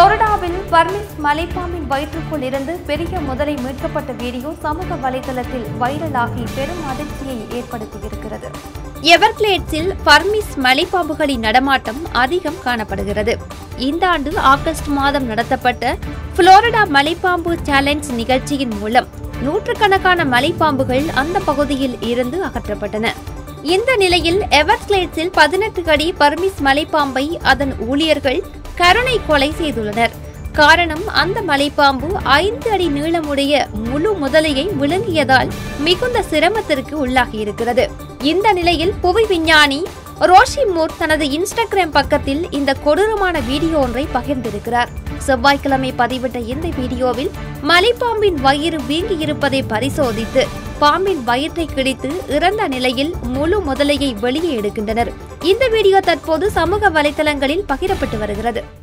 புளோரிடாவில் permits மலைப்பாம்பின் வயிற்றுக்குள் இருந்து பெரிய முதலை மீட்கப்பட்ட வீடியோ சமூக வலைதளத்தில் வைரலாகி பெரும் அதிர்ச்சியை ஏற்படுத்தியிருக்கிறது எவர்கிளேட்ஸில் பர்மிஸ் மலைப்பாம்புகளின் நடமாட்டம் அதிகம் காணப்படுகிறது இந்த ஆண்டு ஆகஸ்ட் மாதம் நடத்தப்பட்ட புளோரிடா மலைப்பாம்பு சேலஞ்ச் நிகழ்ச்சியின் மூலம் நூற்றுக்கணக்கான மலைப்பாம்புகள் அந்த பகுதியில் இருந்து அகற்றப்பட்டன இந்த நிலையில் எவர்கிளேட்ஸில் பதினெட்டு அடி பர்மிஸ் மலைப்பாம்பை அதன் ஊழியர்கள் கருணை கொலை செய்துள்ளனர் காரணம் அந்த மலைப்பாம்பு ஐந்து அடி நீளமுடைய முழு முதலையை விழுங்கியதால் மிகுந்த சிரமத்திற்கு உள்ளாகியிருக்கிறது இந்த நிலையில் புவி விஞ்ஞானி ரோஷி மூர் தனது இன்ஸ்டாகிராம் பக்கத்தில் இந்த கொடூரமான வீடியோ ஒன்றை பகிர்ந்திருக்கிறார் செவ்வாய்க்கிழமை பதிவிட்ட இந்த வீடியோவில் மலைப்பாம்பின் வயிறு வீங்கியிருப்பதை பரிசோதித்து பாம்பின் வயிற்றை கிழித்து இறந்த நிலையில் முழு முதலையை வெளியே எடுக்கின்றனர் இந்த வீடியோ தற்போது சமூக வலைதளங்களில் பகிரப்பட்டு வருகிறது